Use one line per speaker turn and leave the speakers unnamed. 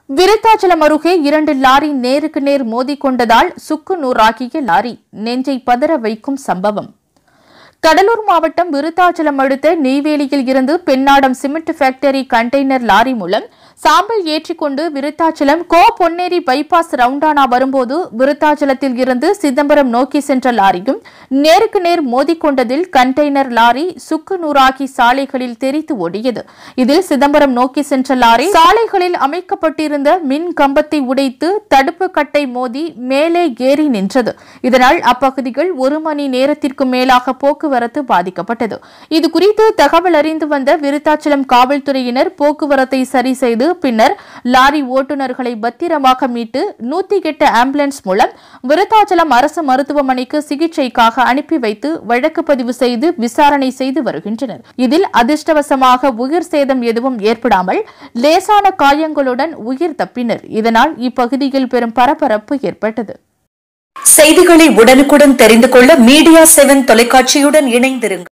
விருத்தாச்சலம் அருகே இரண்டு லாரி நேருக்கு நேர் மோதிக்கொண்டதால் சுக்கு நூறாக்கிய லாரி நெஞ்சை பதற வைக்கும் சம்பவம் கடலூர் மாவட்டம் விருத்தாச்சலம் அடுத்த நெய்வேலியில் இருந்து Pennadam cement factory container lorry மூலம் சாம்பல் ஏற்றிக்கொண்டு விருத்தாச்சலம் கோ பொன்னேரி பைபாஸ் ரவுண்டானா வரும்போது விருத்தாச்சலத்தில் இருந்து சிதம்பரம் நோக்கி சென்ற லாரியும் நேருக்கு நேர் மோதிக்கொண்டதில் கண்டெய்னர் லாரி சுக்கு நூறாகி சாலைகளில் தெரித்து ஓடியது இதில் சிதம்பரம் நோக்கி சென்ற லாரி சாலைகளில் அமைக்கப்பட்டிருந்த மின் கம்பத்தை உடைத்து தடுப்பு கட்டை மோதி மேலே ஏறி நின்றது இதனால் அப்பகுதிகள் ஒரு மணி நேரத்திற்கு மேலாக போக்குவரத்து பாதிக்கப்பட்டது இது குறித்து தகவல் அறிந்து வந்த விருத்தாச்சலம் காவல்துறையினர் போக்குவரத்தை சரி செய்து பின்னர் லாரி ஓட்டுநர்களை பத்திரமாக மீட்டு நூத்தி எட்டு ஆம்புலன்ஸ் மூலம் விருத்தாச்சலம் அரசு மருத்துவமனைக்கு சிகிச்சைக்காக அனுப்பி வைத்து வழக்கு பதிவு செய்து விசாரணை செய்து வருகின்றனர் இதில் அதிர்ஷ்டவசமாக உயிர் சேதம் எதுவும் ஏற்படாமல் லேசான காயங்களுடன் உயிர் தப்பினர் இதனால் இப்பகுதியில் பெரும் பரபரப்பு ஏற்பட்டது
செய்திகளை உடனுக்குடன் தெரிந்து கொள்ள மீடியா செவன் தொலைக்காட்சியுடன் இணைந்திருங்கள்